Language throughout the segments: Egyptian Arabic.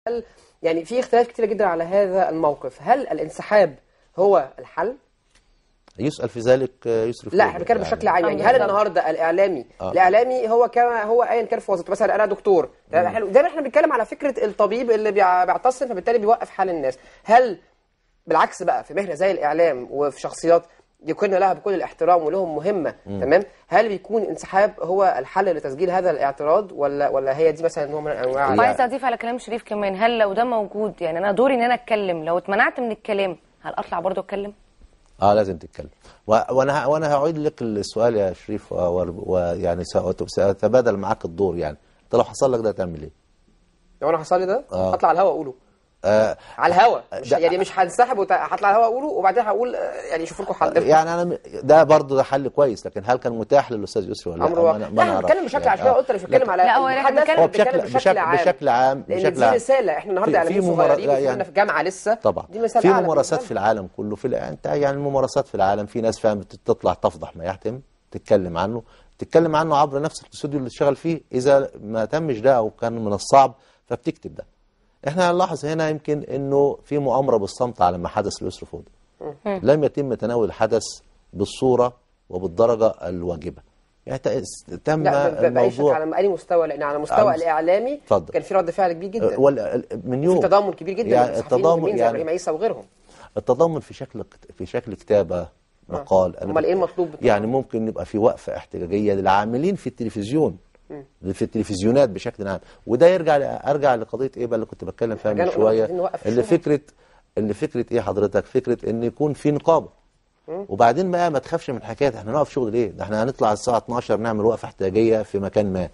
هل يعني في اختلاف كتير جدا على هذا الموقف هل الانسحاب هو الحل يسأل في ذلك آه، يسرف لا احنا بنتكلم بشكل عام يعني هل النهارده الاعلامي آه. الاعلامي هو كما هو ايا كان في وظيفته مثلا انا دكتور ده حلو دايما احنا بنتكلم على فكره الطبيب اللي بيع- بيعتصم فبالتالي بيوقف حال الناس هل بالعكس بقى في مهنه زي الاعلام وفي شخصيات يكون لها بكل الاحترام ولهم مهمه تمام هل بيكون انسحاب هو الحل لتسجيل هذا الاعتراض ولا ولا هي دي مثلا نوع من انواع هي- وعايزه اضيف على كلام شريف كمان هل لو ده موجود يعني انا دوري ان انا اتكلم لو اتمنعت من الكلام هل اطلع برضه اتكلم اه لازم تتكلم و- وانا ه- وانا هعيد لك السؤال يا شريف و- ويعني سأت- ساتبادل معاك الدور يعني انت لو حصل لك ده تعمل ايه؟ لو انا حصل لي ده آه. هطلع على الهوا اقوله آه على الهوا مش ده- يعني مش هنسحب وت- هطلع على الهوا اقوله وبعدين هقول آه، يعني شوفوا لكم حل يعني انا م- ده برضه ده حل كويس لكن هل كان متاح للاستاذ يسري ولا امر لا؟ واقع ما أنا- لا ما احنا نعرفش بنتكلم بشكل يعني. عشان قلت مش بتكلم على لا، هو احنا المحدث، بنتكلم- هو بنتكلم بشكل بشكل عام بشكل عام لان بشكل دي عام رساله احنا النهارده في- اعلاميين في ممار- صغيرين لا، وكلنا يعني- في جامعه لسه طبعا دي مثال في أعلى ممارسات بالنسبة في العالم كله في الع- انت يعني الممارسات في العالم في ناس فاهم تطلع تفضح ما يحتم تتكلم عنه تتكلم عنه عبر نفس الاستوديو اللي تشتغل فيه اذا ما تمش ده او كان من الصعب فبتكتب ده احنا هنلاحظ هنا يمكن انه في مؤامره بالصمت على ما حدث ليسر فود لم يتم تناول الحدث بالصوره وبالدرجه الواجبه يعني ت- تم لا ب- ب- باي شكل الموضوع على اي مستوى لان على المستوى على- الاعلامي اتفضل. كان في رد فعل كبير جدا وال- من يوم في تضامن كبير جدا يعني من الصحفيين التضامن المهمين زي يعني ابراهيم عيسى وغيرهم التضامن في شكل في شكل كتابه مقال أنا أمال بت- إيه المطلوب بالتضامن؟ يعني ممكن يبقى في وقفه احتجاجيه للعاملين في التلفزيون في التلفزيونات بشكل عام وده يرجع ل- ارجع لقضيه ايه بقى اللي كنت بتكلم فيها من رجعنا قلنا شويه عايزين نوقف اللي الشغل. فكره اللي فكره ايه حضرتك فكره ان يكون في نقابه وبعدين بقى ما تخافش من حكايه احنا نقف شغل ليه ده احنا هنطلع الساعه 12 نعمل وقفه احتجاجيه في مكان ما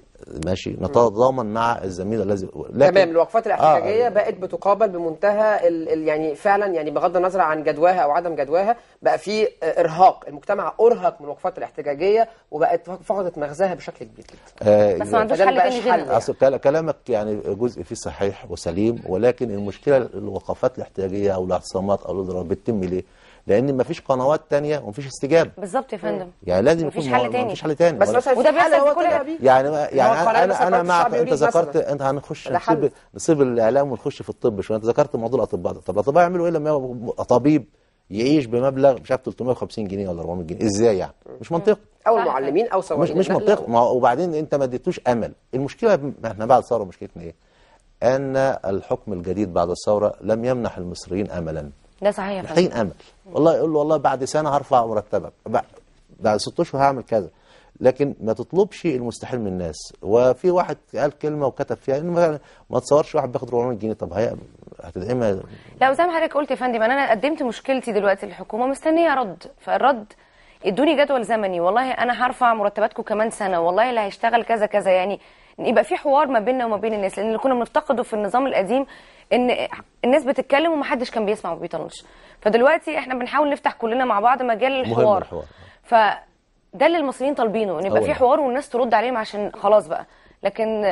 ماشي نتضامن مع الزميل الذي لكن تمام الوقفات الاحتجاجيه آه. بقت بتقابل بمنتهى ال ال يعني فعلا يعني بغض النظر عن جدواها او عدم جدواها بقى في آه، ارهاق المجتمع ارهق من الوقفات الاحتجاجيه وبقت فقدت مغزاها بشكل كبير جدا آه، بس ما عندوش فده حل مبقاش تاني حل غيرنا يعني. اصل كلا- كلامك يعني جزء فيه صحيح وسليم ولكن المشكله الوقفات الاحتجاجيه او الاعتصامات او الاضراب بتتم ليه؟ لان مفيش قنوات تانية ومفيش استجابه بالظبط يا فندم يعني لازم مفيش يكون حل مو- تاني. مفيش حل تاني بس ولا- مثلا وده في حل بيحصل في هو كل طلع حاجة. بيه يعني ما- يعني هو قناة انا مثلا انا قناة معك الشعب انت يريد ذكرت مثلاً. انت هنخش ده حل. نسيب نسيب الاعلام ونخش في الطب شويه انت ذكرت موضوع الاطباء ده طب الاطباء يعملوا ايه لما يبقى طبيب يعيش بمبلغ مش عارف 350 جنيه ولا 400 جنيه ازاي يعني مش منطقي او صح. المعلمين او سواقين مش مش النقل. منطقي ما هو- وبعدين انت ما اديتوش امل المشكله ب- احنا بعد الثوره مشكلتنا ايه ان الحكم الجديد بعد الثوره لم يمنح المصريين املا ده صحيح يا فندم محتاجين امل والله يقول له والله بعد سنه هرفع مرتبك بعد بعد ست اشهر هعمل كذا لكن ما تطلبش المستحيل من الناس وفي واحد قال كلمه وكتب فيها إن ما, ما تصورش واحد بياخد 400 جنيه طب هي هتدعمها لا وزي ما حضرتك قلت يا فندم انا قدمت مشكلتي دلوقتي للحكومه مستنيه رد فالرد ادوني جدول زمني والله انا هرفع مرتباتكم كمان سنه والله اللي هيشتغل كذا كذا يعني يبقى في حوار ما بيننا وما بين الناس لان اللي كنا بنفتقده في النظام القديم ان الناس بتتكلم ومحدش كان بيسمع وما بيطنش فدلوقتي احنا بنحاول نفتح كلنا مع بعض مجال الحوار الحوار. فده اللي المصريين طالبينه ان يبقى أول في حاجة. حوار والناس ترد عليهم عشان خلاص بقى لكن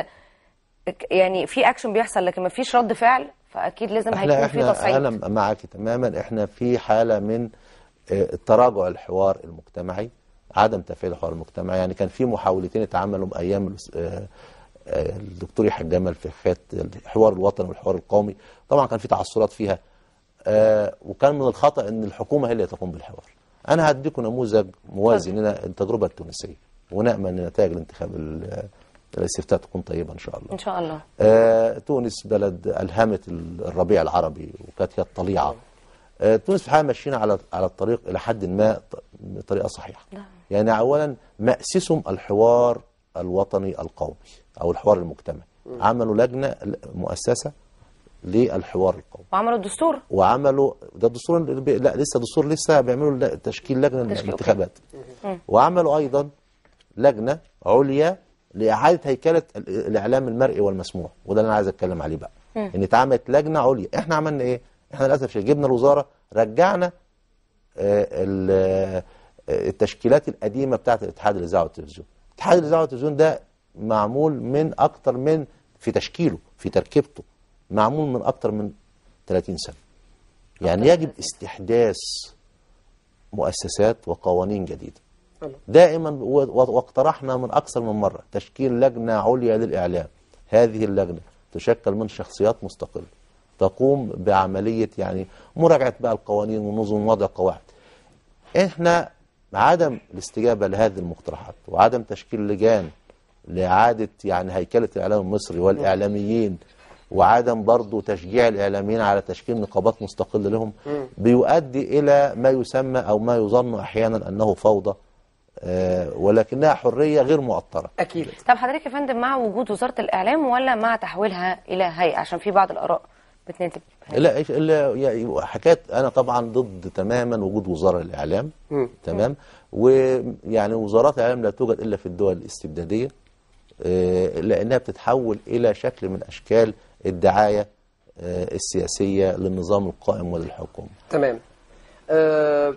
يعني في اكشن بيحصل لكن ما فيش رد فعل فاكيد لازم احنا هيكون في احنا تصعيد انا معك تماما احنا في حاله من آه، تراجع الحوار المجتمعي عدم تفعيل الحوار المجتمعي يعني كان في محاولتين اتعملوا ايام الأس- آه، آه، الدكتور يحيى جمال في حكايه الحوار الوطني والحوار القومي طبعا كان في تعثرات فيها آه، وكان من الخطا ان الحكومه هي اللي تقوم بالحوار انا هديكم نموذج موازي لنا التجربه التونسيه ونامل ان نتائج الانتخاب ال- الاستفتاء تكون طيبه ان شاء الله ان شاء الله آه، تونس بلد ألهمت الربيع العربي وكانت هي الطليعة آه، تونس في الحقيقة ماشيين على على الطريق إلى حد ما ط- بطريقة صحيحة يعني أولا مأسسهم الحوار الوطني القومي أو الحوار المجتمعي عملوا لجنة مؤسسة للحوار القومي وعملوا الدستور وعملوا ده الدستور اللي بي- لا لسه دستور لسه بيعملوا ل- تشكيل لجنه تشكيل، للانتخابات وعملوا ايضا لجنه عليا لاعاده هيكله ال- الاعلام المرئي والمسموع وده اللي انا عايز اتكلم عليه بقى ان اتعملت لجنه عليا احنا عملنا ايه احنا للاسف شيء جبنا الوزاره رجعنا آه، ال- آه، التشكيلات القديمه بتاعت الاتحاد الاذاعه والتلفزيون اتحاد الاذاعه والتلفزيون ده معمول من اكتر من في تشكيله في تركيبته معمول من اكتر من 30 سنه يعني يجب استحداث مؤسسات وقوانين جديده دائما و- و- واقترحنا من اكثر من مره تشكيل لجنه عليا للاعلام هذه اللجنه تشكل من شخصيات مستقله تقوم بعمليه يعني مراجعه بقى القوانين ونظم وضع قواعد احنا عدم الاستجابه لهذه المقترحات وعدم تشكيل لجان لاعاده يعني هيكله الاعلام المصري والاعلاميين وعدم برضو تشجيع الاعلاميين على تشكيل نقابات مستقله لهم بيؤدي الى ما يسمى او ما يظن احيانا انه فوضى آه، ولكنها حريه غير مؤطره اكيد طب حضرتك يا فندم مع وجود وزاره الاعلام ولا مع تحويلها الى هيئه عشان في بعض الاراء بتنتج لا إيش- لا يعني حكايه انا طبعا ضد تماما وجود وزاره الاعلام مم. تمام ويعني وزارات الاعلام لا توجد الا في الدول الاستبداديه آه، لانها بتتحول الى شكل من اشكال الدعايه آه، السياسيه للنظام القائم وللحكومه تمام آه،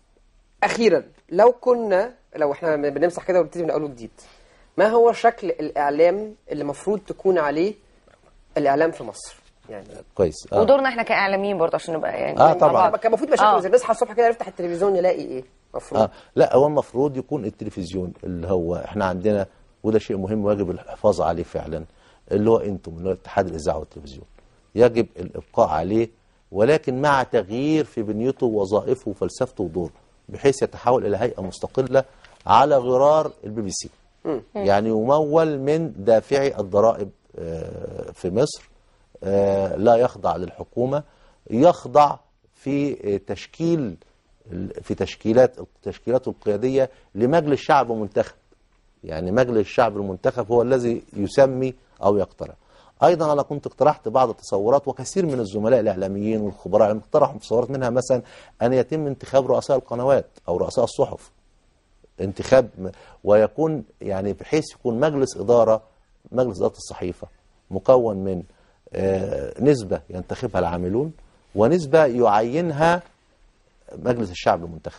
اخيرا لو كنا لو احنا بنمسح كده ونبتدي من اول وجديد ما هو شكل الاعلام اللي المفروض تكون عليه الاعلام في مصر يعني كويس آه. ودورنا احنا كاعلاميين برضه عشان نبقى يعني آه، مع طبعاً. بعض. كان المفروض يبقى شكله آه. زي نصحى الصبح كده نفتح التلفزيون نلاقي ايه المفروض آه. لا هو المفروض يكون التلفزيون اللي هو احنا عندنا وده شيء مهم واجب الحفاظ عليه فعلا اللي هو انتم اللي هو اتحاد الاذاعه والتلفزيون يجب الابقاء عليه ولكن مع تغيير في بنيته ووظائفه وفلسفته ودوره بحيث يتحول الى هيئه مستقله على غرار البي بي سي يعني يمول من دافعي الضرائب آه، في مصر آه، لا يخضع للحكومه يخضع في آه، تشكيل في تشكيلات تشكيلاته القياديه لمجلس شعب منتخب يعني مجلس الشعب المنتخب هو الذي يسمي او يقترح ايضا انا كنت اقترحت بعض التصورات وكثير من الزملاء الاعلاميين والخبراء يعني اقترحوا تصورات منها مثلا ان يتم انتخاب رؤساء القنوات او رؤساء الصحف انتخاب م- ويكون يعني بحيث يكون مجلس اداره مجلس اداره الصحيفه مكون من آه، نسبه ينتخبها العاملون ونسبه يعينها مجلس الشعب المنتخب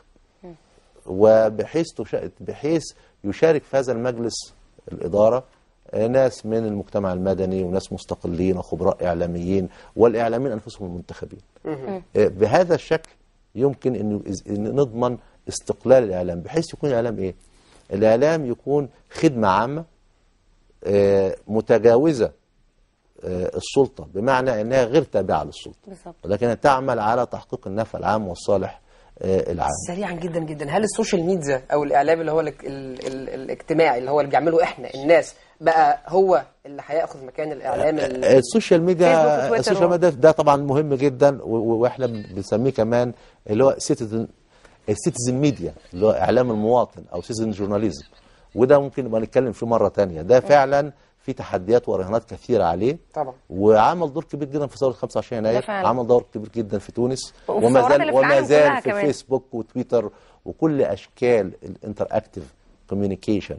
وبحيث تشا- بحيث يشارك في هذا المجلس الإدارة آه، ناس من المجتمع المدني وناس مستقلين وخبراء إعلاميين والإعلاميين أنفسهم المنتخبين آه، بهذا الشكل يمكن أن إن نضمن استقلال الإعلام بحيث يكون الإعلام إيه؟ الإعلام يكون خدمة عامة آه، متجاوزة آه، السلطة بمعنى أنها غير تابعة للسلطة بالظبط ولكنها تعمل على تحقيق النفع العام والصالح آه، العام سريعا جدا جدا هل السوشيال ميديا او الاعلام اللي هو ال ال ال الاجتماعي اللي هو اللي بيعمله احنا الناس بقى هو اللي هياخذ مكان الاعلام ال- السوشيال فيسبوك ميديا وتويتر السوشيال و- ميديا ده طبعا مهم جدا و- و- واحنا بنسميه كمان اللي هو سيتيزن السيتيزن ميديا اللي هو اعلام المواطن او سيتيزن جورناليزم وده ممكن نبقى نتكلم فيه مره تانية ده فعلا في تحديات ورهانات كثيره عليه طبعا وعمل دور كبير جدا في ثوره 25 يناير فعلا. عمل دور كبير جدا في تونس وفي وما الثورات زال اللي في وما العالم كلها زال في كمان. فيسبوك وتويتر وكل اشكال الانتر اكتيف كوميونيكيشن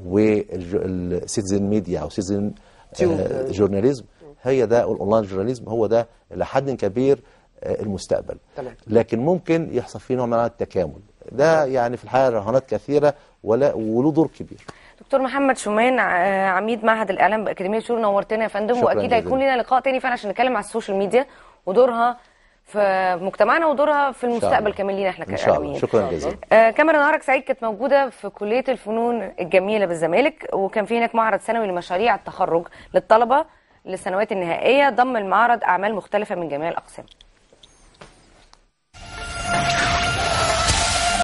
والسيتيزن ميديا او سيتيزن تيوب. جورناليزم هي ده الاونلاين جورناليزم هو ده الى حد كبير آه، المستقبل تمام. لكن ممكن يحصل فيه نوع من أنواع التكامل ده يعني في الحقيقه رهانات كثيره ولا وله دور كبير دكتور محمد شومان ع- عميد معهد الاعلام باكاديميه شور نورتنا يا فندم شكراً واكيد جزيلاً. هيكون لنا لقاء تاني فعلا عشان نتكلم على السوشيال ميديا ودورها في مجتمعنا ودورها في المستقبل الله. كمان لينا احنا ان شاء الله كاعلاميين شكرا جزيلا آه كاميرا نهارك سعيد كانت موجوده في كليه الفنون الجميله بالزمالك وكان في هناك معرض سنوي لمشاريع التخرج للطلبه للسنوات النهائيه ضم المعرض اعمال مختلفه من جميع الاقسام